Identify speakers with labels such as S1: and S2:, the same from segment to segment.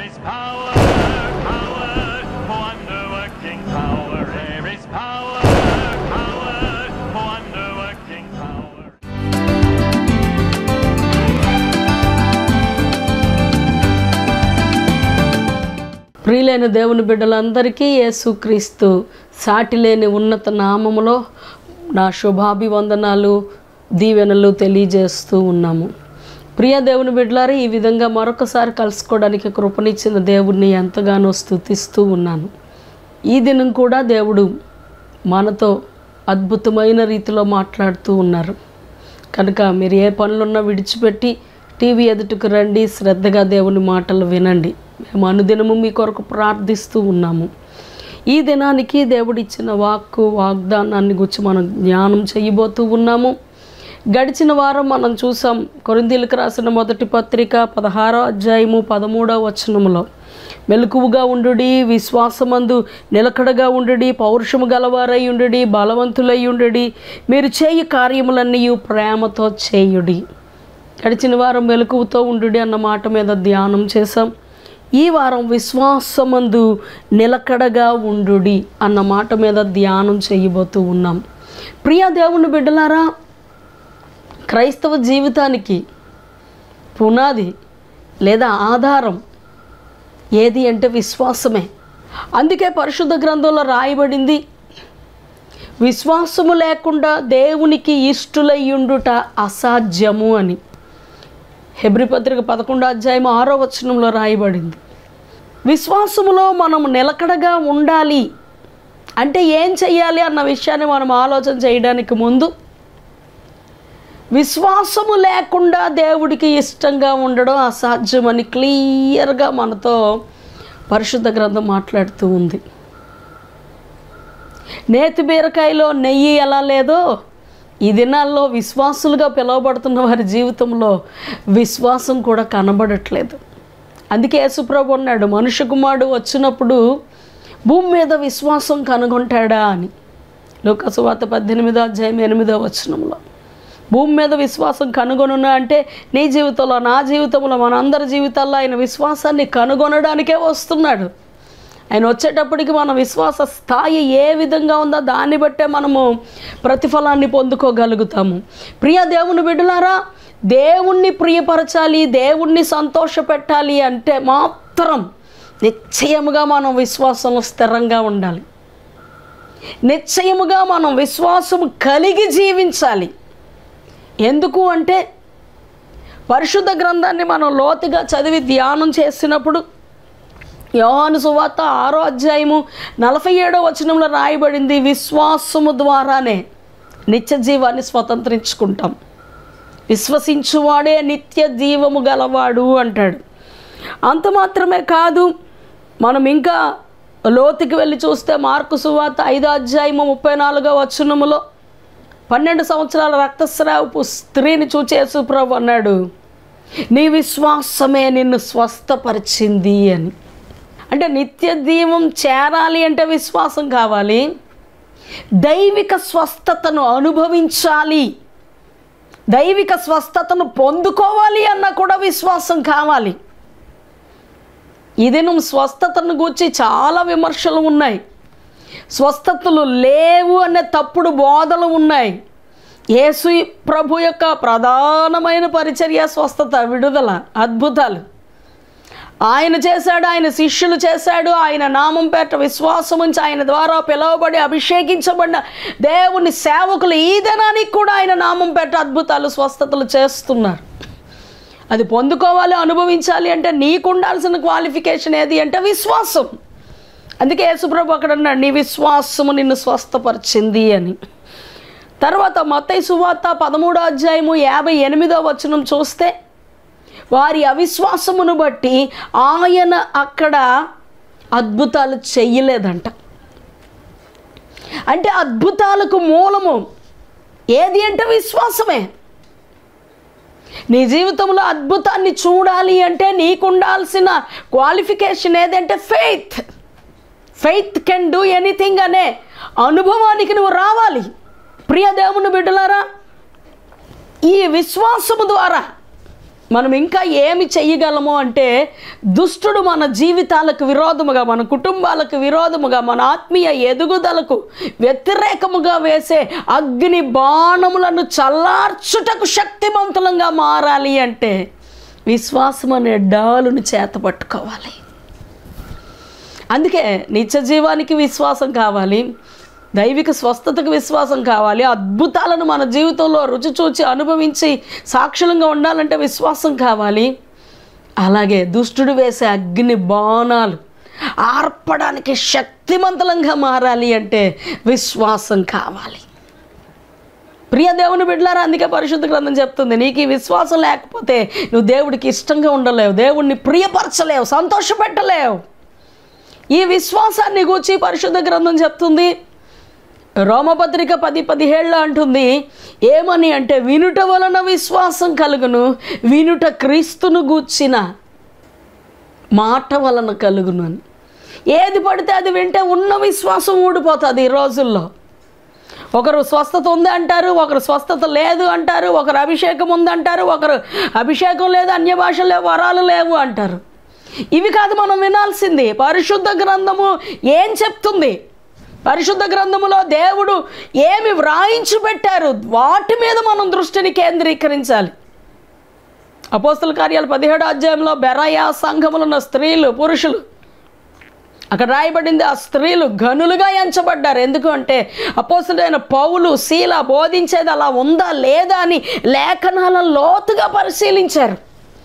S1: is power, power, wonder-working power. There is power, power, wonder-working power.
S2: ప్రియులైన దేవుని బిడ్డలందరికీ యేసుక్రీస్తు సాటి లేని ఉన్నత నామములో నా శుభాభివందనాలు దీవెనలు తెలియజేస్తూ ఉన్నాము ప్రియ దేవుని బిడ్డలారా ఈ విధంగా మరొకసారి కలుసుకోవడానికి కృపనిచ్చిన దేవుణ్ణి ఎంతగానో స్తుతిస్తూ ఉన్నాను ఈ దినం కూడా దేవుడు మనతో అద్భుతమైన రీతిలో మాట్లాడుతూ ఉన్నారు కనుక మీరు ఏ పనులున్నా విడిచిపెట్టి టీవీ ఎదుటకు రండి శ్రద్ధగా దేవుని మాటలు వినండి మేము అనుదినము మీ కొరకు ప్రార్థిస్తూ ఉన్నాము ఈ దినానికి దేవుడిచ్చిన వాక్కు వాగ్దానాన్ని గురించి మనం జ్ఞానం చేయబోతూ ఉన్నాము గడిచిన వారం మనం చూసాం కొరిందీలకు రాసిన మొదటి పత్రిక పదహారో అధ్యాయము పదమూడవ వచనములో మెలకువగా ఉండుడి విశ్వాసమందు నిలకడగా ఉండుడి పౌరుషము గలవారై ఉండుడి బలవంతులై ఉండుడి మీరు చేయు కార్యములన్నీ ప్రేమతో చేయుడి గడిచిన వారం మెలకువతో ఉండుడి అన్న మాట మీద ధ్యానం చేసాం ఈ వారం విశ్వాసమందు నిలకడగా ఉండుడి అన్న మాట మీద ధ్యానం చేయబోతూ ఉన్నాం ప్రియ దేవుని బిడ్డలారా క్రైస్తవ జీవితానికి పునాది లేదా ఆధారం ఏది అంటే విశ్వాసమే అందుకే పరిశుద్ధ గ్రంథంలో రాయబడింది విశ్వాసము లేకుండా దేవునికి ఇష్టులయ్యుండుట అసాధ్యము అని హెబ్రి పత్రిక పదకొండో అధ్యాయం ఆరో వచనంలో రాయబడింది విశ్వాసములో మనం నిలకడగా ఉండాలి అంటే ఏం చెయ్యాలి అన్న విషయాన్ని మనం ఆలోచన చేయడానికి ముందు విశ్వాసము లేకుండా దేవుడికి ఇష్టంగా ఉండడం అసాధ్యమని క్లియర్గా మనతో పరిశుద్ధ గ్రంథం మాట్లాడుతూ ఉంది నేతి బీరకాయలో నెయ్యి ఎలా లేదో ఈ దినాల్లో విశ్వాసులుగా పిలువబడుతున్న వారి జీవితంలో విశ్వాసం కూడా కనబడట్లేదు అందుకే యేసుప్రభు అన్నాడు మనుష్య కుమారుడు వచ్చినప్పుడు భూమి మీద విశ్వాసం కనుగొంటాడా అని లోకసువాత పద్దెనిమిదో అధ్యాయం ఎనిమిదో వచనంలో భూమి మీద విశ్వాసం కనుగొనున్నా అంటే నీ జీవితంలో నా జీవితంలో మనందరి జీవితాల్లో ఆయన విశ్వాసాన్ని కనుగొనడానికే వస్తున్నాడు ఆయన వచ్చేటప్పటికి మన విశ్వాస స్థాయి ఏ విధంగా ఉందో దాన్ని బట్టే మనము ప్రతిఫలాన్ని పొందుకోగలుగుతాము ప్రియ దేవుని బిడ్డలారా దేవుణ్ణి ప్రియపరచాలి దేవుణ్ణి సంతోషపెట్టాలి అంటే మాత్రం నిశ్చయముగా మనం విశ్వాసంలో స్థిరంగా ఉండాలి నిశ్చయముగా మనం విశ్వాసం కలిగి జీవించాలి ఎందుకు అంటే పరిశుద్ధ గ్రంథాన్ని మనం లోతుగా చదివి ధ్యానం చేసినప్పుడు యోహాను సువార్త ఆరో అధ్యాయము నలభై ఏడో వచనంలో రాయబడింది విశ్వాసము ద్వారానే నిత్య జీవాన్ని స్వతంత్రించుకుంటాం విశ్వసించువాడే నిత్య జీవము గలవాడు అంటాడు అంత మాత్రమే కాదు మనం ఇంకా లోతుకి వెళ్ళి చూస్తే మార్కు సువార్త ఐదో అధ్యాయము ముప్పై నాలుగో వచనములో పన్నెండు సంవత్సరాల రక్తస్రావపు స్త్రీని చూచేసు ప్రభు అన్నాడు నీ విశ్వాసమే నిన్ను స్వస్థపరిచింది అని అంటే నిత్య దీవం చేరాలి అంటే విశ్వాసం కావాలి దైవిక స్వస్థతను అనుభవించాలి దైవిక స్వస్థతను పొందుకోవాలి అన్న కూడా విశ్వాసం కావాలి ఇది నువ్వు స్వస్థతను గూర్చి చాలా విమర్శలు ఉన్నాయి స్వస్థతలు లేవు అనే తప్పుడు బోధలు ఉన్నాయి యేసు ప్రభు యొక్క ప్రధానమైన పరిచర్య స్వస్థత విడుదల అద్భుతాలు ఆయన చేశాడు ఆయన శిష్యులు చేశాడు ఆయన నామం పేట విశ్వాసం ఉంచి ఆయన ద్వారా పిలువబడి అభిషేకించబడిన దేవుని సేవకులు ఈ దినానికి కూడా ఆయన నామం పేట అద్భుతాలు స్వస్థతలు చేస్తున్నారు అది పొందుకోవాలి అనుభవించాలి అంటే నీకు ఉండాల్సిన క్వాలిఫికేషన్ ఏది అంటే విశ్వాసం అందుకే యేసుప్రభు అక్కడ అన్నాడు నీ విశ్వాసము నిన్ను స్వస్థపరిచింది అని తర్వాత మత్తయి సువార్త పదమూడో అధ్యాయము యాభై ఎనిమిదో వచనం చూస్తే వారి అవిశ్వాసమును బట్టి ఆయన అక్కడ అద్భుతాలు చెయ్యలేదంట అంటే అద్భుతాలకు మూలము ఏది అంటే విశ్వాసమే నీ జీవితంలో అద్భుతాన్ని చూడాలి అంటే నీకు ఉండాల్సిన క్వాలిఫికేషన్ ఏదంటే faith faith can do anything అనే అనుభవానికి నువ్వు రావాలి ప్రియ దేవుని బిడ్డలారా ఈ విశ్వాసము ద్వారా మనం ఇంకా ఏమి చెయ్యగలము అంటే దుష్టుడు మన జీవితాలకు విరోధముగా మన కుటుంబాలకు విరోధముగా మన ఆత్మీయ ఎదుగుదలకు వ్యతిరేకముగా వేసే అగ్ని బాణములను చల్లార్చుటకు శక్తివంతులంగా మారాలి అంటే విశ్వాసం అనే డాలును చేత పట్టుకోవాలి అందుకే నిత్య జీవానికి విశ్వాసం కావాలి దైవిక స్వస్థతకు విశ్వాసం కావాలి అద్భుతాలను మన జీవితంలో రుచి చూచి అనుభవించి సాక్షులంగా ఉండాలంటే విశ్వాసం కావాలి అలాగే దుష్టుడు వేసే అగ్ని బాణాలు ఆర్పడానికి శక్తివంతులంగా మారాలి అంటే విశ్వాసం కావాలి ప్రియ దేవుని బిడ్డలారా అందుకే పరిశుద్ధ గ్రంథం చెప్తుంది నీకు ఈ విశ్వాసం లేకపోతే నువ్వు దేవుడికి ఇష్టంగా ఉండలేవు దేవుడిని ప్రియపరచలేవు సంతోషపెట్టలేవు ఈ విశ్వాసాన్ని గూర్చి పరిశుద్ధ గ్రంథం చెప్తుంది రోమపత్రిక పది పదిహేళ్ళ అంటుంది ఏమని అంటే వినుట వలన విశ్వాసం కలుగును వినుట క్రీస్తును గూర్చిన మాట వలన కలుగును అని ఏది పడితే అది వింటే ఉన్న విశ్వాసం ఊడిపోతుంది ఈ రోజుల్లో ఒకరు స్వస్థత ఉంది అంటారు ఒకరు స్వస్థత లేదు అంటారు ఒకరు అభిషేకం ఉంది అంటారు ఒకరు అభిషేకం లేదు అన్య భాషలే వరాలు లేవు అంటారు ఇవి కాదు మనం వినాల్సింది పరిశుద్ధ గ్రంథము ఏం చెప్తుంది పరిశుద్ధ గ్రంథములో దేవుడు ఏమి వ్రాయించి పెట్టారు వాటి మీద మనం దృష్టిని కేంద్రీకరించాలి అపోస్తల కార్యాలు పదిహేడు అధ్యాయంలో బెరయా సంఘములు ఉన్న స్త్రీలు పురుషులు అక్కడ రాయబడింది ఆ స్త్రీలు గనులుగా ఎంచబడ్డారు ఎందుకు అంటే అపోసుడైన పౌలు శీల బోధించేది అలా ఉందా లేదా అని లేఖనాల లోతుగా పరిశీలించారు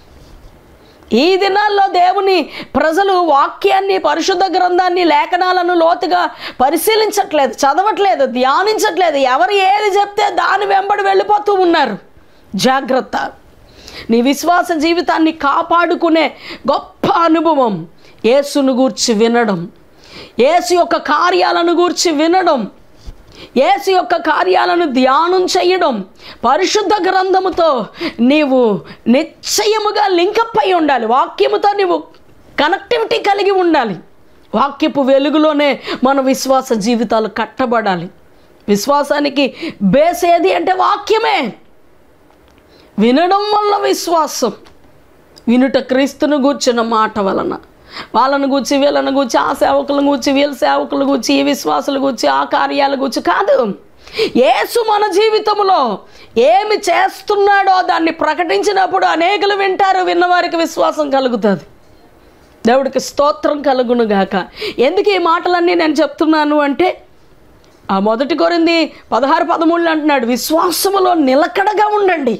S2: ఈ దినాల్లో దేవుని ప్రజలు వాక్యాన్ని పరిశుద్ధ గ్రంథాన్ని లేఖనాలను లోతుగా పరిశీలించట్లేదు చదవట్లేదు ధ్యానించట్లేదు ఎవరు ఏది చెప్తే దాని వెంబడి వెళ్ళిపోతూ ఉన్నారు జాగ్రత్త నీ విశ్వాస జీవితాన్ని కాపాడుకునే గొప్ప అనుభవం యేసును గూర్చి వినడం యేసు యొక్క కార్యాలను గూర్చి వినడం యేసు యొక్క కార్యాలను ధ్యానం చేయడం పరిశుద్ధ గ్రంథముతో నీవు నిశ్చయముగా లింకప్ అయి ఉండాలి వాక్యముతో నీవు కనెక్టివిటీ కలిగి ఉండాలి వాక్యపు వెలుగులోనే మన విశ్వాస జీవితాలు కట్టబడాలి విశ్వాసానికి బేస్ ఏది అంటే వాక్యమే వినడం వల్ల విశ్వాసం వినుట క్రీస్తును గూర్చిన మాట వలన వాళ్ళను గూర్చి వీళ్ళను గూర్చి ఆ సేవకులను గూర్చి వీళ్ళ సేవకుల గూర్చి ఈ విశ్వాసుల గూర్చి ఆ కార్యాల గూర్చి కాదు యేసు మన జీవితంలో ఏమి చేస్తున్నాడో దాన్ని ప్రకటించినప్పుడు అనేకులు వింటారు విన్నవారికి విశ్వాసం కలుగుతుంది దేవుడికి స్తోత్రం కలుగును గాక ఎందుకు ఈ మాటలన్నీ నేను చెప్తున్నాను అంటే ఆ మొదటి కొరింది పదహారు పదమూడులు అంటున్నాడు విశ్వాసములో నిలకడగా ఉండండి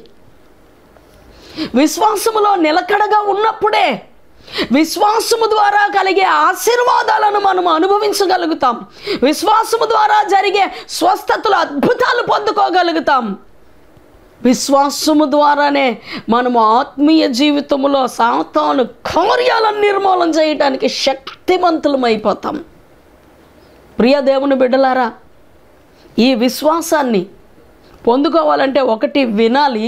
S2: విశ్వాసములో నిలకడగా ఉన్నప్పుడే విశ్వాసము ద్వారా కలిగే ఆశీర్వాదాలను మనం అనుభవించగలుగుతాం విశ్వాసము ద్వారా జరిగే స్వస్థతలు అద్భుతాలు పొందుకోగలుగుతాం విశ్వాసము ద్వారానే మనము ఆత్మీయ జీవితంలో సాతాను కార్యాలను నిర్మూలన చేయడానికి శక్తివంతులమైపోతాం ప్రియ దేవుని బిడ్డలారా ఈ విశ్వాసాన్ని పొందుకోవాలంటే ఒకటి వినాలి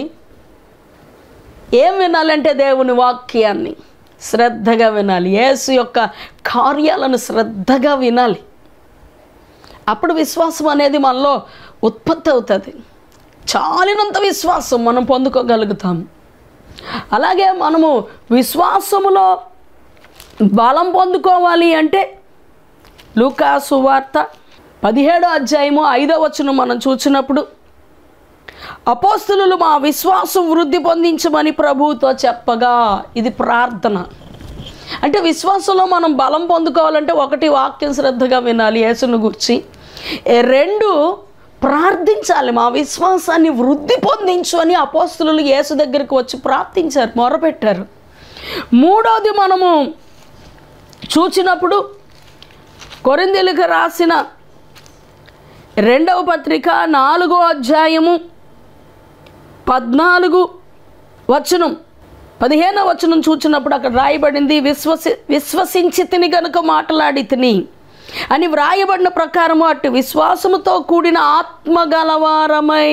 S2: ఏం వినాలంటే దేవుని వాక్యాన్ని శ్రద్ధగా వినాలి యేసు యొక్క కార్యాలను శ్రద్ధగా వినాలి అప్పుడు విశ్వాసం అనేది మనలో ఉత్పత్తి అవుతుంది చాలినంత విశ్వాసం మనం పొందుకోగలుగుతాం అలాగే మనము విశ్వాసములో బలం పొందుకోవాలి అంటే లూకా సువార్త పదిహేడో అధ్యాయము ఐదో వచనం మనం చూసినప్పుడు అపోస్తులు మా విశ్వాసం వృద్ధి పొందించమని ప్రభువుతో చెప్పగా ఇది ప్రార్థన అంటే విశ్వాసంలో మనం బలం పొందుకోవాలంటే ఒకటి వాక్యం శ్రద్ధగా వినాలి యేసును గుర్చి ఏ రెండు ప్రార్థించాలి మా విశ్వాసాన్ని వృద్ధి పొందించు అని అపోస్తులు యేసు దగ్గరికి వచ్చి ప్రార్థించారు మొరపెట్టారు మూడవది మనము చూచినప్పుడు కొరిందెలకు రాసిన రెండవ పత్రిక నాలుగో అధ్యాయము పద్నాలుగు వచనం పదిహేనవ వచనం చూచినప్పుడు అక్కడ రాయబడింది విశ్వసి విశ్వసించి తిని గనుక మాట్లాడి తిని అని వ్రాయబడిన ప్రకారము అటు విశ్వాసముతో కూడిన ఆత్మ గలవారమై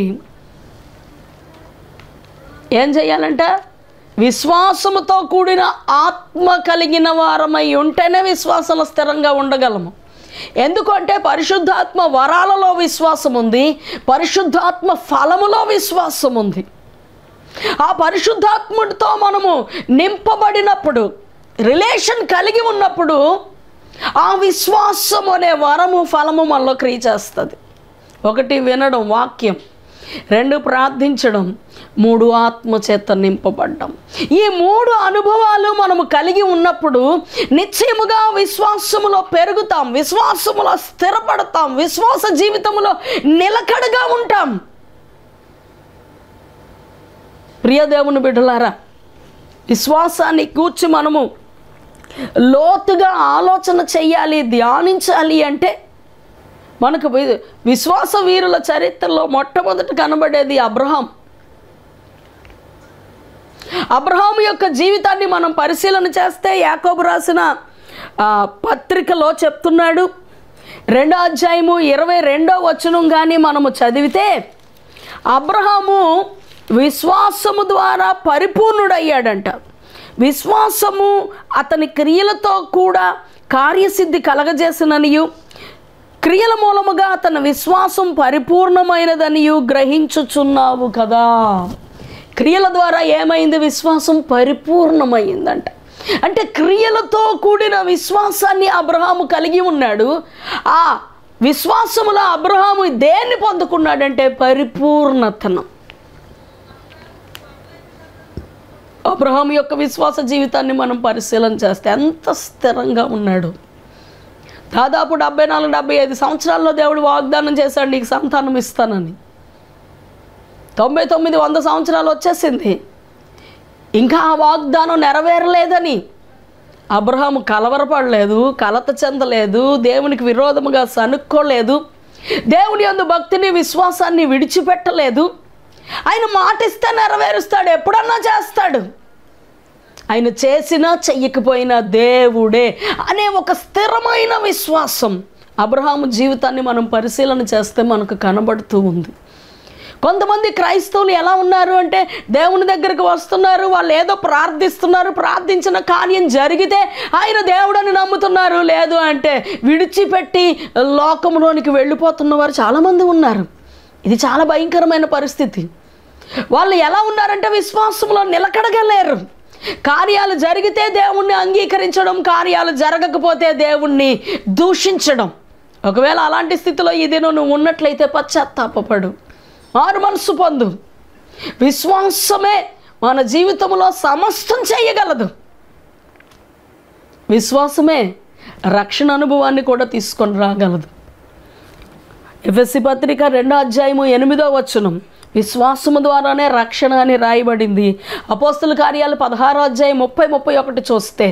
S2: ఏం చేయాలంట విశ్వాసముతో కూడిన ఆత్మ కలిగిన వారమై ఉంటేనే విశ్వాసంలో స్థిరంగా ఉండగలము ఎందుకంటే పరిశుద్ధాత్మ వరాలలో విశ్వాసం ఉంది పరిశుద్ధాత్మ ఫలములో విశ్వాసం ఉంది ఆ పరిశుద్ధాత్ముడితో మనము నింపబడినప్పుడు రిలేషన్ కలిగి ఉన్నప్పుడు ఆ విశ్వాసం అనే వరము ఫలము మనలో క్రియ చేస్తుంది ఒకటి వినడం వాక్యం రెండు ప్రార్థించడం మూడు ఆత్మ చేత నింపబడ్డం ఈ మూడు అనుభవాలు మనము కలిగి ఉన్నప్పుడు నిశ్చయముగా విశ్వాసములో పెరుగుతాం విశ్వాసములో స్థిరపడతాం విశ్వాస జీవితంలో నిలకడగా ఉంటాం ప్రియదేవుని బిడ్డలారా విశ్వాసాన్ని కూర్చి మనము లోతుగా ఆలోచన చెయ్యాలి ధ్యానించాలి అంటే మనకు వి- విశ్వాస వీరుల చరిత్రలో మొట్టమొదట కనబడేది అబ్రహాం అబ్రహాం యొక్క జీవితాన్ని మనం పరిశీలన చేస్తే యాకోబు రాసిన ఆ, పత్రికలో చెప్తున్నాడు రెండో అధ్యాయము ఇరవై రెండో వచనం కానీ మనము చదివితే అబ్రహాము విశ్వాసము ద్వారా పరిపూర్ణుడయ్యాడంట విశ్వాసము అతని క్రియలతో కూడా కార్యసిద్ధి కలగజేసిననియు క్రియల మూలముగా అతని విశ్వాసం పరిపూర్ణమైనదనియు గ్రహించుచున్నావు కదా క్రియల ద్వారా ఏమైంది విశ్వాసం పరిపూర్ణమైందంట అంటే క్రియలతో కూడిన విశ్వాసాన్ని అబ్రహాము కలిగి ఉన్నాడు ఆ విశ్వాసములో అబ్రహాము దేన్ని పొందుకున్నాడంటే పరిపూర్ణతను అబ్రహాం యొక్క విశ్వాస జీవితాన్ని మనం పరిశీలన చేస్తే ఎంత స్థిరంగా ఉన్నాడు దాదాపు డెబ్బై నాలుగు డెబ్బై ఐదు సంవత్సరాల్లో దేవుడు వాగ్దానం చేశాడు నీకు సంతానం ఇస్తానని తొంభై తొమ్మిది వంద సంవత్సరాలు వచ్చేసింది ఇంకా ఆ వాగ్దానం నెరవేరలేదని అబ్రహాము కలవరపడలేదు కలత చెందలేదు దేవునికి విరోధముగా సనుక్కోలేదు దేవుని యందు భక్తిని విశ్వాసాన్ని విడిచిపెట్టలేదు ఆయన మాటిస్తే నెరవేరుస్తాడు ఎప్పుడన్నా చేస్తాడు ఆయన చేసినా చెయ్యకపోయినా దేవుడే అనే ఒక స్థిరమైన విశ్వాసం అబ్రహాము జీవితాన్ని మనం పరిశీలన చేస్తే మనకు కనబడుతూ ఉంది కొంతమంది క్రైస్తవులు ఎలా ఉన్నారు అంటే దేవుని దగ్గరికి వస్తున్నారు వాళ్ళు ఏదో ప్రార్థిస్తున్నారు ప్రార్థించిన కార్యం జరిగితే ఆయన దేవుడని నమ్ముతున్నారు లేదు అంటే విడిచిపెట్టి లోకంలోనికి వెళ్ళిపోతున్న వారు చాలామంది ఉన్నారు ఇది చాలా భయంకరమైన పరిస్థితి వాళ్ళు ఎలా ఉన్నారంటే విశ్వాసంలో నిలకడగా లేరు కార్యాలు జరిగితే దేవుణ్ణి అంగీకరించడం కార్యాలు జరగకపోతే దేవుణ్ణి దూషించడం ఒకవేళ అలాంటి స్థితిలో ఈ దినం నువ్వు ఉన్నట్లయితే పశ్చాత్తాపడు మారు మనసు పొందు విశ్వాసమే మన జీవితంలో సమస్తం చేయగలదు విశ్వాసమే రక్షణ అనుభవాన్ని కూడా తీసుకొని రాగలదు ఎఫ్ఎస్సి పత్రిక రెండో అధ్యాయము ఎనిమిదో వచనం విశ్వాసము ద్వారానే రక్షణ అని రాయబడింది అపోస్తుల కార్యాలు పదహారో అధ్యాయం ముప్పై ముప్పై ఒకటి చూస్తే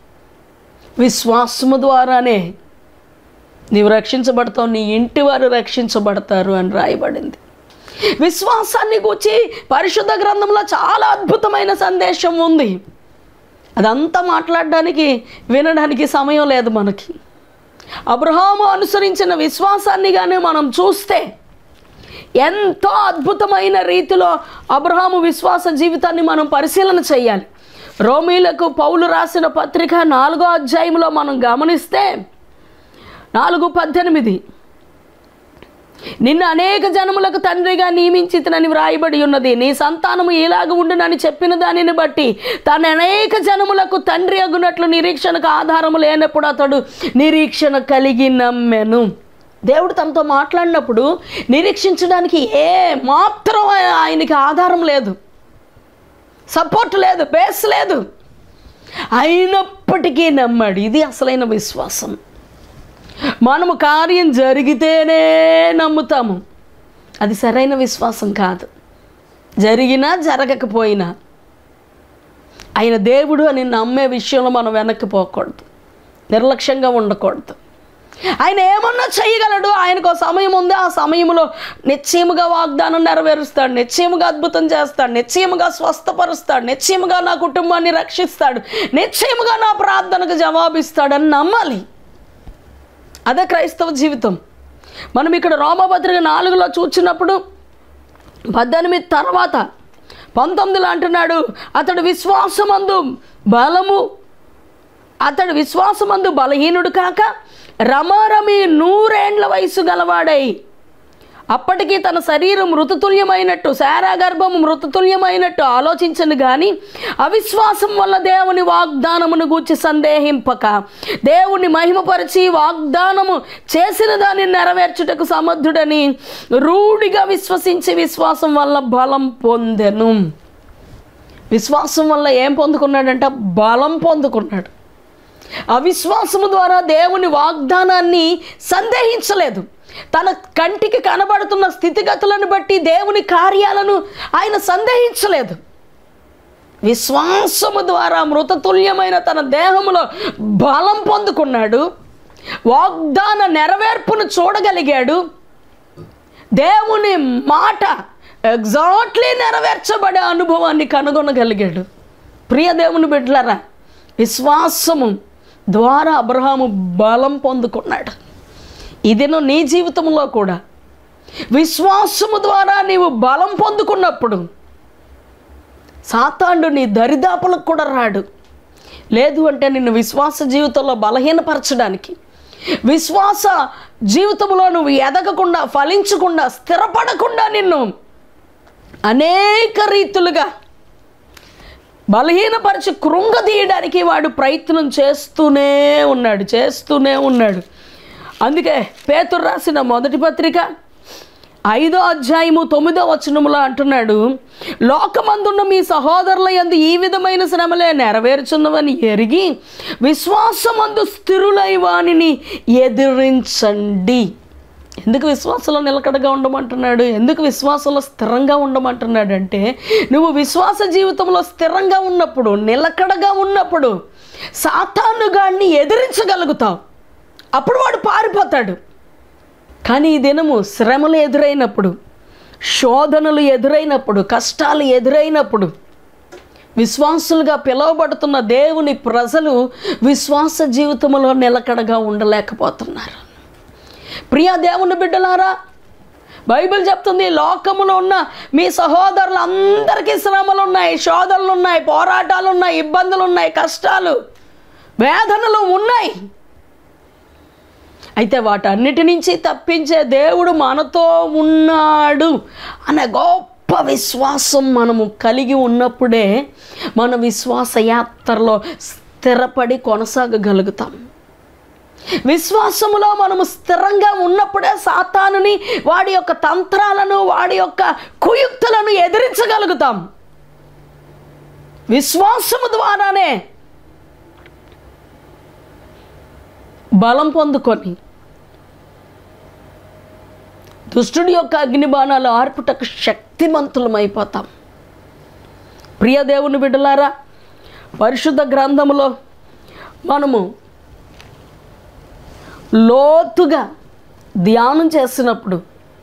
S2: విశ్వాసము ద్వారానే నీవు రక్షించబడతావు నీ ఇంటి వారు రక్షించబడతారు అని రాయబడింది విశ్వాసాన్ని గురించి పరిశుద్ధ గ్రంథంలో చాలా అద్భుతమైన సందేశం ఉంది అదంతా మాట్లాడడానికి వినడానికి సమయం లేదు మనకి అబ్రహాము అనుసరించిన విశ్వాసాన్ని కానీ మనం చూస్తే ఎంతో అద్భుతమైన రీతిలో అబ్రహాము విశ్వాస జీవితాన్ని మనం పరిశీలన చేయాలి రోమీలకు పౌలు రాసిన పత్రిక నాలుగో అధ్యాయంలో మనం గమనిస్తే నాలుగు పద్దెనిమిది నిన్ను అనేక జనములకు తండ్రిగా నియమించితనని వ్రాయబడి ఉన్నది నీ సంతానము ఇలాగ ఉండునని చెప్పిన దానిని బట్టి తన అనేక జనములకు తండ్రి అగునట్లు నిరీక్షణకు ఆధారము లేనప్పుడు అతడు నిరీక్షణ కలిగి నమ్మెను దేవుడు తనతో మాట్లాడినప్పుడు నిరీక్షించడానికి ఏ మాత్రం ఆయనకి ఆధారం లేదు సపోర్ట్ లేదు బేస్ లేదు అయినప్పటికీ నమ్మాడు ఇది అసలైన విశ్వాసం మనము కార్యం జరిగితేనే నమ్ముతాము అది సరైన విశ్వాసం కాదు జరిగినా జరగకపోయినా ఆయన దేవుడు అని నమ్మే విషయంలో మనం వెనక్కి పోకూడదు నిర్లక్ష్యంగా ఉండకూడదు ఆయన ఏమన్నా చేయగలడు ఆయనకు ఒక సమయం ఉంది ఆ సమయంలో నిశ్చయముగా వాగ్దానం నెరవేరుస్తాడు నిశ్చయముగా అద్భుతం చేస్తాడు నిశ్చయముగా స్వస్థపరుస్తాడు నిశ్చయముగా నా కుటుంబాన్ని రక్షిస్తాడు నిశ్చయముగా నా ప్రార్థనకు జవాబిస్తాడని నమ్మాలి అదే క్రైస్తవ జీవితం మనం ఇక్కడ రోమపత్రిక నాలుగులో చూచినప్పుడు పద్దెనిమిది తర్వాత పంతొమ్మిదిలో అంటున్నాడు అతడు విశ్వాసమందు బలము అతడు విశ్వాసమందు బలహీనుడు కాక రమారమి నూరేండ్ల వయసు గలవాడై అప్పటికి తన శరీరం మృతతుల్యమైనట్టు శారా గర్భం మృతతుల్యమైనట్టు ఆలోచించను కానీ అవిశ్వాసం వల్ల దేవుని వాగ్దానమును గూర్చి సందేహింపక దేవుని మహిమపరిచి వాగ్దానము చేసిన దాన్ని నెరవేర్చుటకు సమర్థుడని రూఢిగా విశ్వసించి విశ్వాసం వల్ల బలం పొందెను విశ్వాసం వల్ల ఏం పొందుకున్నాడంట బలం పొందుకున్నాడు అవిశ్వాసము ద్వారా దేవుని వాగ్దానాన్ని సందేహించలేదు తన కంటికి కనబడుతున్న స్థితిగతులను బట్టి దేవుని కార్యాలను ఆయన సందేహించలేదు విశ్వాసము ద్వారా మృతతుల్యమైన తన దేహములో బలం పొందుకున్నాడు వాగ్దాన నెరవేర్పును చూడగలిగాడు దేవుని మాట ఎగ్జాక్ట్లీ నెరవేర్చబడే అనుభవాన్ని కనుగొనగలిగాడు ప్రియ దేవుని బిడ్డలారా విశ్వాసము ద్వారా అబ్రహాము బలం పొందుకున్నాడు ఇదిను నీ జీవితంలో కూడా విశ్వాసము ద్వారా నీవు బలం పొందుకున్నప్పుడు సాతాండు నీ దరిదాపులకు కూడా రాడు లేదు అంటే నిన్ను విశ్వాస జీవితంలో బలహీనపరచడానికి విశ్వాస జీవితంలో నువ్వు ఎదగకుండా ఫలించకుండా స్థిరపడకుండా నిన్ను అనేక రీతులుగా బలహీనపరిచి కృంగదీయడానికి వాడు ప్రయత్నం చేస్తూనే ఉన్నాడు చేస్తూనే ఉన్నాడు అందుకే పేతురు రాసిన మొదటి పత్రిక ఐదో అధ్యాయము తొమ్మిదో వచనములో అంటున్నాడు లోకమందున్న మీ సహోదరుల యందు ఈ విధమైన శ్రమలే నెరవేర్చున్నవని ఎరిగి విశ్వాసమందు స్థిరులై వానిని ఎదిరించండి ఎందుకు విశ్వాసంలో నిలకడగా ఉండమంటున్నాడు ఎందుకు విశ్వాసంలో స్థిరంగా ఉండమంటున్నాడు అంటే నువ్వు విశ్వాస జీవితంలో స్థిరంగా ఉన్నప్పుడు నిలకడగా ఉన్నప్పుడు సాతానుగాన్ని ఎదిరించగలుగుతావు అప్పుడు వాడు పారిపోతాడు కానీ ఈ దినము శ్రమలు ఎదురైనప్పుడు శోధనలు ఎదురైనప్పుడు కష్టాలు ఎదురైనప్పుడు విశ్వాసులుగా పిలువబడుతున్న దేవుని ప్రజలు విశ్వాస జీవితంలో నిలకడగా ఉండలేకపోతున్నారు ప్రియ దేవుని బిడ్డలారా బైబిల్ చెప్తుంది లోకములో ఉన్న మీ సహోదరులందరికీ శ్రమలు ఉన్నాయి శోధనలు ఉన్నాయి పోరాటాలు ఉన్నాయి ఇబ్బందులు ఉన్నాయి కష్టాలు వేదనలు ఉన్నాయి అయితే వాటన్నిటి నుంచి తప్పించే దేవుడు మనతో ఉన్నాడు అనే గొప్ప విశ్వాసం మనము కలిగి ఉన్నప్పుడే మన విశ్వాస యాత్రలో స్థిరపడి కొనసాగగలుగుతాం విశ్వాసములో మనము స్థిరంగా ఉన్నప్పుడే సాతానుని వాడి యొక్క తంత్రాలను వాడి యొక్క కుయుక్తులను ఎదిరించగలుగుతాం విశ్వాసము ద్వారానే బలం పొందుకొని దుష్టుడి యొక్క అగ్నిబాణాలు ఆర్పుటకు శక్తిమంతులమైపోతాం ప్రియ దేవుని బిడ్డలారా పరిశుద్ధ గ్రంథములో మనము లోతుగా ధ్యానం చేసినప్పుడు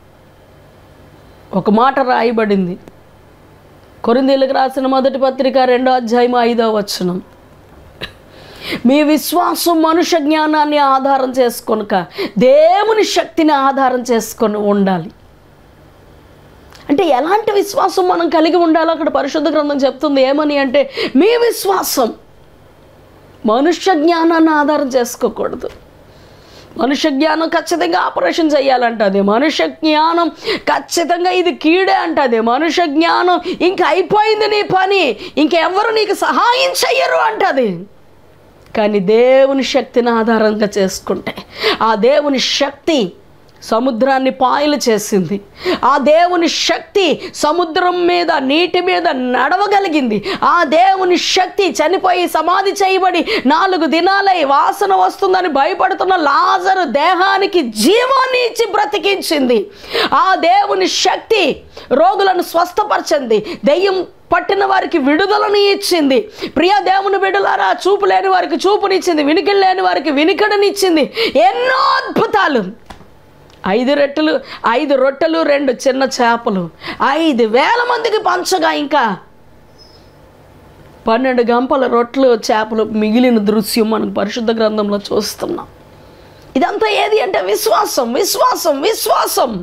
S2: ఒక మాట రాయబడింది కొరిందీలకు రాసిన మొదటి పత్రిక రెండో అధ్యాయం ఐదో వచనం మీ విశ్వాసం మనుష్య జ్ఞానాన్ని ఆధారం చేసుకొనక దేవుని శక్తిని ఆధారం చేసుకొని ఉండాలి అంటే ఎలాంటి విశ్వాసం మనం కలిగి ఉండాలో అక్కడ పరిశుద్ధ గ్రంథం చెప్తుంది ఏమని అంటే మీ విశ్వాసం మనుష్య జ్ఞానాన్ని ఆధారం చేసుకోకూడదు మనుష్య జ్ఞానం ఖచ్చితంగా ఆపరేషన్ చేయాలంటది మనుష్య జ్ఞానం ఖచ్చితంగా ఇది కీడే అంటది మనుష్య జ్ఞానం ఇంక అయిపోయింది నీ పని ఇంకెవ్వరు నీకు సహాయం చెయ్యరు అంటది కానీ దేవుని శక్తిని ఆధారంగా చేసుకుంటే ఆ దేవుని శక్తి సముద్రాన్ని పాయలు చేసింది ఆ దేవుని శక్తి సముద్రం మీద నీటి మీద నడవగలిగింది ఆ దేవుని శక్తి చనిపోయి సమాధి చేయబడి నాలుగు దినాలై వాసన వస్తుందని భయపడుతున్న లాజరు దేహానికి జీవాన్ని ఇచ్చి బ్రతికించింది ఆ దేవుని శక్తి రోగులను స్వస్థపరచింది దెయ్యం పట్టిన వారికి విడుదలను ఇచ్చింది ప్రియ దేవుని బిడ్డలారా చూపు లేని వారికి చూపునిచ్చింది వినికిడి లేని వారికి వినికిడనిచ్చింది ఎన్నో అద్భుతాలు ఐదు రొట్టెలు ఐదు రొట్టెలు రెండు చిన్న చేపలు ఐదు వేల మందికి పంచగా ఇంకా పన్నెండు గంపల రొట్టెలు చేపలు మిగిలిన దృశ్యం మనం పరిశుద్ధ గ్రంథంలో చూస్తున్నాం ఇదంతా ఏది అంటే విశ్వాసం విశ్వాసం విశ్వాసం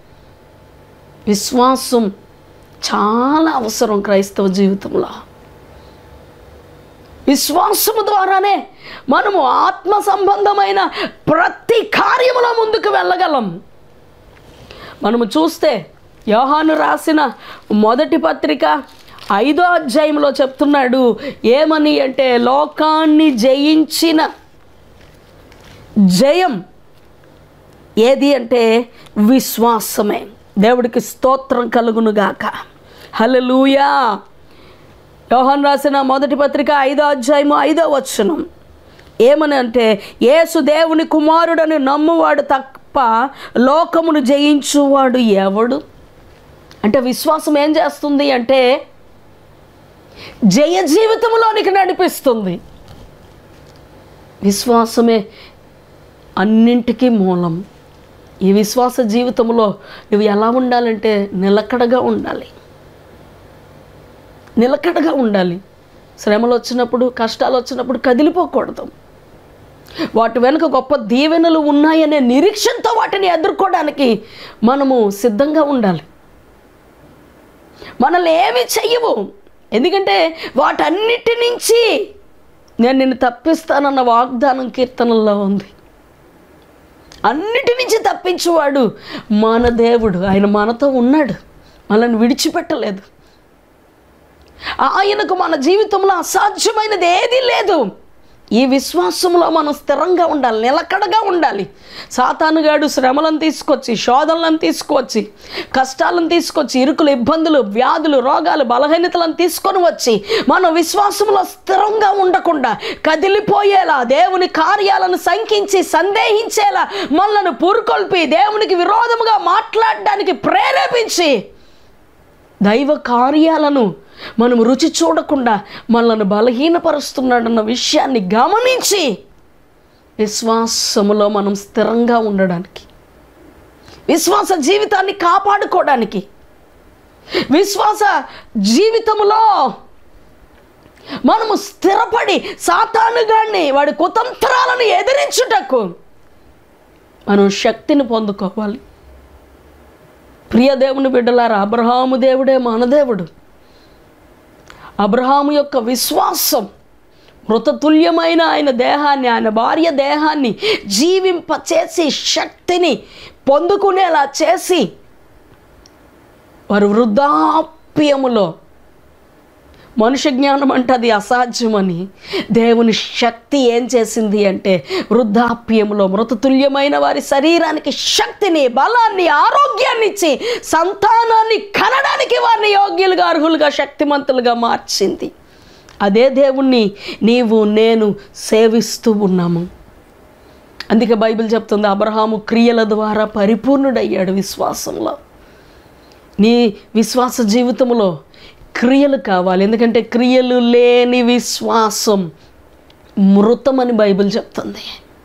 S2: విశ్వాసం చాలా అవసరం క్రైస్తవ జీవితంలో విశ్వాసము ద్వారానే మనము ఆత్మ సంబంధమైన ప్రతి కార్యములో ముందుకు వెళ్ళగలం మనము చూస్తే యోహాను రాసిన మొదటి పత్రిక ఐదో అధ్యాయంలో చెప్తున్నాడు ఏమని అంటే లోకాన్ని జయించిన జయం ఏది అంటే విశ్వాసమే దేవుడికి స్తోత్రం కలుగునుగాక హల్లెలూయా యోహాన్ రాసిన మొదటి పత్రిక ఐదో అధ్యాయము ఐదో వచనం ఏమని అంటే యేసు దేవుని కుమారుడని నమ్మువాడు తప్ప లోకమును జయించువాడు ఎవడు అంటే విశ్వాసం ఏం చేస్తుంది అంటే జయ జీవితంలోనికి నడిపిస్తుంది విశ్వాసమే అన్నింటికీ మూలం ఈ విశ్వాస జీవితంలో నువ్వు ఎలా ఉండాలంటే నిలకడగా ఉండాలి నిలకడగా ఉండాలి శ్రమలు వచ్చినప్పుడు కష్టాలు వచ్చినప్పుడు కదిలిపోకూడదు వాటి వెనుక గొప్ప దీవెనలు ఉన్నాయనే నిరీక్షణతో వాటిని ఎదుర్కోవడానికి మనము సిద్ధంగా ఉండాలి మనల్ని ఏమి చెయ్యవు ఎందుకంటే వాటన్నిటి నుంచి నేను నిన్ను తప్పిస్తానన్న వాగ్దానం కీర్తనల్లో ఉంది అన్నిటి నుంచి తప్పించువాడు మన దేవుడు ఆయన మనతో ఉన్నాడు మనల్ని విడిచిపెట్టలేదు ఆయనకు మన జీవితంలో అసాధ్యమైనది ఏదీ లేదు ఈ విశ్వాసంలో మనం స్థిరంగా ఉండాలి నిలకడగా ఉండాలి సాతానుగాడు శ్రమలను తీసుకొచ్చి శోధనలను తీసుకొచ్చి కష్టాలను తీసుకొచ్చి ఇరుకులు ఇబ్బందులు వ్యాధులు రోగాలు బలహీనతలను తీసుకొని వచ్చి మనం విశ్వాసంలో స్థిరంగా ఉండకుండా కదిలిపోయేలా దేవుని కార్యాలను శంకించి సందేహించేలా మనల్ని పూరుకొల్పి దేవునికి విరోధముగా మాట్లాడడానికి ప్రేరేపించి దైవ కార్యాలను మనం రుచి చూడకుండా మనల్ని బలహీనపరుస్తున్నాడన్న విషయాన్ని గమనించి విశ్వాసములో మనం స్థిరంగా ఉండడానికి విశ్వాస జీవితాన్ని కాపాడుకోవడానికి విశ్వాస జీవితములో మనము స్థిరపడి సాతానుగాన్ని వాడి కుతంత్రాలను ఎదిరించుటకు మనం శక్తిని పొందుకోవాలి ప్రియ దేవుని బిడ్డలారా అబ్రహాము దేవుడే మన దేవుడు అబ్రహాము యొక్క విశ్వాసం మృతతుల్యమైన ఆయన దేహాన్ని ఆయన భార్య దేహాన్ని జీవింపచేసి శక్తిని పొందుకునేలా చేసి వారు వృద్ధాప్యములో మనుష్య జ్ఞానం అంటే అది అసాధ్యమని దేవుని శక్తి ఏం చేసింది అంటే వృద్ధాప్యంలో మృతతుల్యమైన వారి శరీరానికి శక్తిని బలాన్ని ఆరోగ్యాన్ని ఇచ్చి సంతానాన్ని కనడానికి వారిని యోగ్యులుగా అర్హులుగా శక్తిమంతులుగా మార్చింది అదే దేవుణ్ణి నీవు నేను సేవిస్తూ ఉన్నాము అందుకే బైబిల్ చెప్తుంది అబ్రహాము క్రియల ద్వారా పరిపూర్ణుడయ్యాడు విశ్వాసంలో నీ విశ్వాస జీవితంలో క్రియలు కావాలి ఎందుకంటే క్రియలు లేని విశ్వాసం మృతమని బైబిల్ చెప్తుంది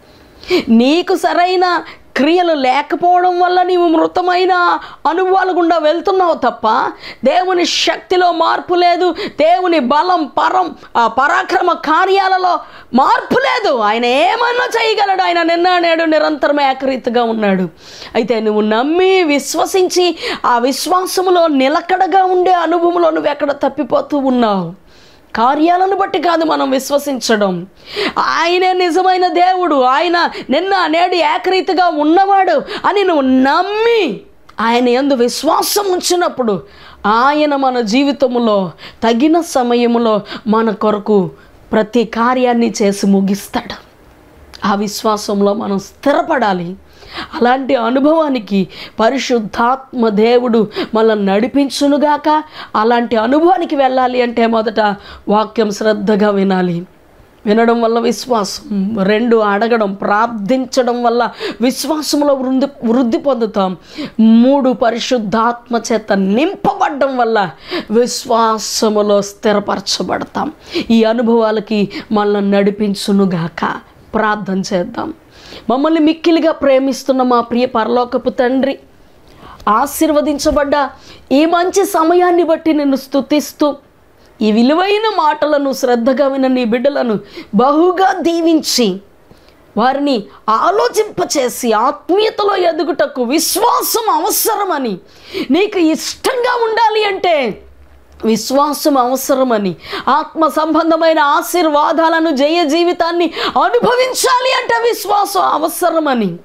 S2: నీకు సరైన క్రియలు లేకపోవడం వల్ల నీవు మృతమైన అనుభవాలు గుండా వెళ్తున్నావు తప్ప దేవుని శక్తిలో మార్పు లేదు దేవుని బలం పరం ఆ పరాక్రమ కార్యాలలో మార్పు లేదు ఆయన ఏమన్నా చేయగలడు ఆయన నిన్న నేడు నిరంతరం ఏకరీతిగా ఉన్నాడు అయితే నువ్వు నమ్మి విశ్వసించి ఆ విశ్వాసములో నిలకడగా ఉండే అనుభవంలో నువ్వు ఎక్కడ తప్పిపోతూ ఉన్నావు కార్యాలను బట్టి కాదు మనం విశ్వసించడం ఆయనే నిజమైన దేవుడు ఆయన నిన్న నేడు ఏకరీతిగా ఉన్నవాడు అని నువ్వు నమ్మి ఆయన ఎందు విశ్వాసం ఉంచినప్పుడు ఆయన మన జీవితంలో తగిన సమయంలో మన కొరకు ప్రతి కార్యాన్ని చేసి ముగిస్తాడు ఆ విశ్వాసంలో మనం స్థిరపడాలి అలాంటి అనుభవానికి పరిశుద్ధాత్మ దేవుడు మనల్ని నడిపించునుగాక అలాంటి అనుభవానికి వెళ్ళాలి అంటే మొదట వాక్యం శ్రద్ధగా వినాలి వినడం వల్ల విశ్వాసం రెండు అడగడం ప్రార్థించడం వల్ల విశ్వాసంలో వృద్ధి వృద్ధి పొందుతాం మూడు పరిశుద్ధాత్మ చేత నింపబడడం వల్ల విశ్వాసములో స్థిరపరచబడతాం ఈ అనుభవాలకి మనల్ని నడిపించునుగాక ప్రార్థన చేద్దాం మమ్మల్ని మిక్కిలిగా ప్రేమిస్తున్న మా ప్రియ పరలోకపు తండ్రి ఆశీర్వదించబడ్డ ఈ మంచి సమయాన్ని బట్టి నేను స్తుతిస్తూ ఈ విలువైన మాటలను శ్రద్ధగా విన్న నీ బిడ్డలను బహుగా దీవించి వారిని ఆలోచింపచేసి ఆత్మీయతలో ఎదుగుటకు విశ్వాసం అవసరమని నీకు ఇష్టంగా ఉండాలి అంటే విశ్వాసం అవసరమని ఆత్మ సంబంధమైన ఆశీర్వాదాలను జయ జీవితాన్ని అనుభవించాలి అంటే విశ్వాసం అవసరమని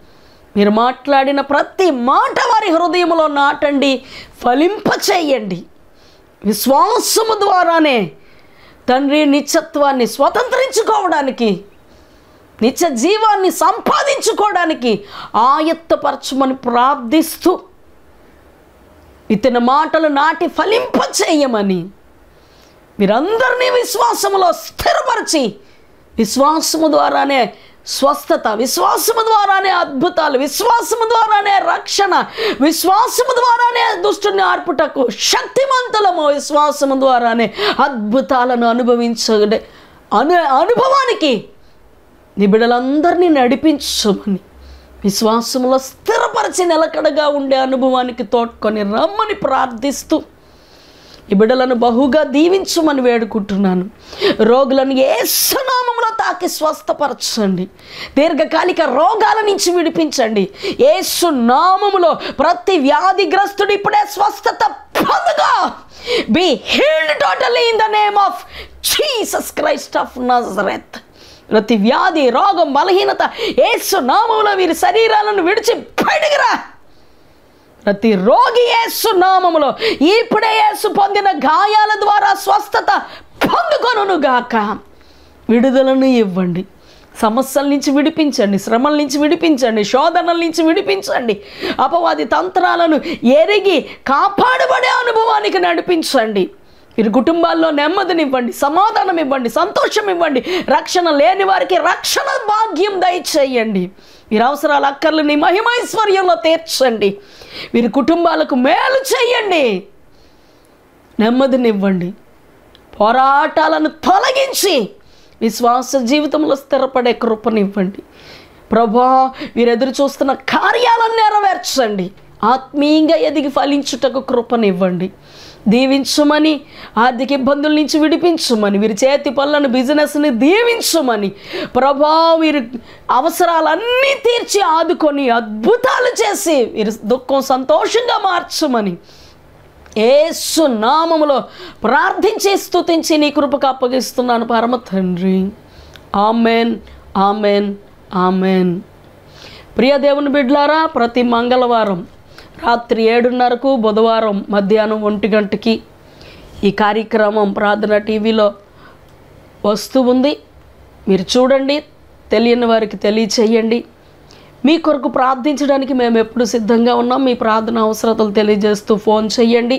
S2: మీరు మాట్లాడిన ప్రతి మాట వారి హృదయంలో నాటండి ఫలింపచేయండి విశ్వాసము ద్వారానే తండ్రి నిత్యత్వాన్ని స్వతంత్రించుకోవడానికి నిత్య జీవాన్ని సంపాదించుకోవడానికి ఆయత్తపరచమని ప్రార్థిస్తూ ఇతని మాటలు నాటి ఫలింపచేయమని మీరందరినీ విశ్వాసములో స్థిరపరిచి విశ్వాసము ద్వారానే స్వస్థత విశ్వాసము ద్వారానే అద్భుతాలు విశ్వాసము ద్వారానే రక్షణ విశ్వాసము ద్వారానే దుష్టుని ఆర్పుటకు శక్తిమంతులము విశ్వాసము ద్వారానే అద్భుతాలను అనుభవించడే అను అనుభవానికి నీ బిడ్డలందరినీ నడిపించమని విశ్వాసంలో స్థిరపరిచి నిలకడగా ఉండే అనుభవానికి తోడ్కొని రమ్మని ప్రార్థిస్తూ ఈ బిడ్డలను బహుగా దీవించమని వేడుకుంటున్నాను రోగులను ఏ సునామంలో తాకి స్వస్థపరచండి దీర్ఘకాలిక రోగాల నుంచి విడిపించండి ఏసు నామములో ప్రతి వ్యాధిగ్రస్తుడు ఇప్పుడే స్వస్థత పొందుగా be healed totally in the name of Jesus Christ of Nazareth ప్రతి వ్యాధి రోగం బలహీనత ఏసు నామంలో వీరి శరీరాలను విడిచి బయటకు రా ప్రతి రోగి యేసు నామములో ఇప్పుడే యేసు పొందిన గాయాల ద్వారా స్వస్థత పొందుకొనును గాక విడుదలను ఇవ్వండి సమస్యల నుంచి విడిపించండి శ్రమల నుంచి విడిపించండి శోధనల నుంచి విడిపించండి అపవాది తంత్రాలను ఎరిగి కాపాడబడే అనుభవానికి నడిపించండి మీరు కుటుంబాల్లో నెమ్మదినివ్వండి సమాధానం ఇవ్వండి సంతోషం ఇవ్వండి రక్షణ లేని వారికి రక్షణ భాగ్యం దయచేయండి మీరు అవసరాల అక్కర్లని మహిమైశ్వర్యంలో తీర్చండి మీరు కుటుంబాలకు మేలు చేయండి నెమ్మదినివ్వండి పోరాటాలను తొలగించి విశ్వాస జీవితంలో స్థిరపడే కృపనివ్వండి ప్రభా మీరు ఎదురు చూస్తున్న కార్యాలను నెరవేర్చండి ఆత్మీయంగా ఎదిగి ఫలించుటకు కృపనివ్వండి దీవించమని ఆర్థిక ఇబ్బందుల నుంచి విడిపించమని వీరి చేతి పనులను బిజినెస్ని దీవించమని ప్రభా వీరి అవసరాలన్నీ తీర్చి ఆదుకొని అద్భుతాలు చేసి వీరి దుఃఖం సంతోషంగా మార్చమని ఏసు నామములో ప్రార్థించి స్తుతించి నీ కృపకు అప్పగిస్తున్నాను పరమ తండ్రి ఆమెన్ ఆమెన్ ఆమెన్ ప్రియ దేవుని బిడ్లారా ప్రతి మంగళవారం రాత్రి ఏడున్నరకు బుధవారం మధ్యాహ్నం ఒంటి గంటకి ఈ కార్యక్రమం ప్రార్థన టీవీలో వస్తూ ఉంది మీరు చూడండి తెలియని వారికి తెలియచేయండి మీ కొరకు ప్రార్థించడానికి మేము ఎప్పుడు సిద్ధంగా ఉన్నాం మీ ప్రార్థన అవసరతలు తెలియజేస్తూ ఫోన్ చేయండి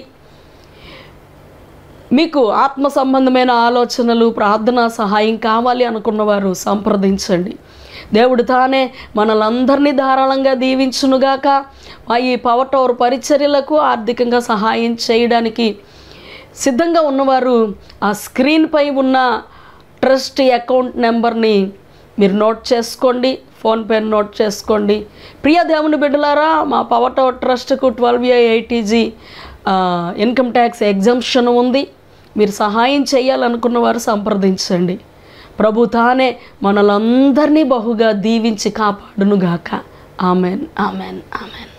S2: మీకు ఆత్మ సంబంధమైన ఆలోచనలు ప్రార్థనా సహాయం కావాలి అనుకున్నవారు సంప్రదించండి దేవుడు తానే మనలందరినీ ధారాళంగా దీవించునుగాక మా ఈ పవర్ టవర్ పరిచర్యలకు ఆర్థికంగా సహాయం చేయడానికి సిద్ధంగా ఉన్నవారు ఆ స్క్రీన్పై ఉన్న ట్రస్ట్ అకౌంట్ నెంబర్ని మీరు నోట్ చేసుకోండి ఫోన్పే నోట్ చేసుకోండి ప్రియ దేవుని బిడ్డలారా మా పవర్ టవర్ ట్రస్ట్కు twelve A eighty G income tax exemption ఉంది మీరు సహాయం చేయాలనుకున్న వారు సంప్రదించండి ప్రభు తానే మనలందరినీ బహుగా దీవించి కాపాడునుగాక ఆమెన్ ఆమెన్ ఆమెన్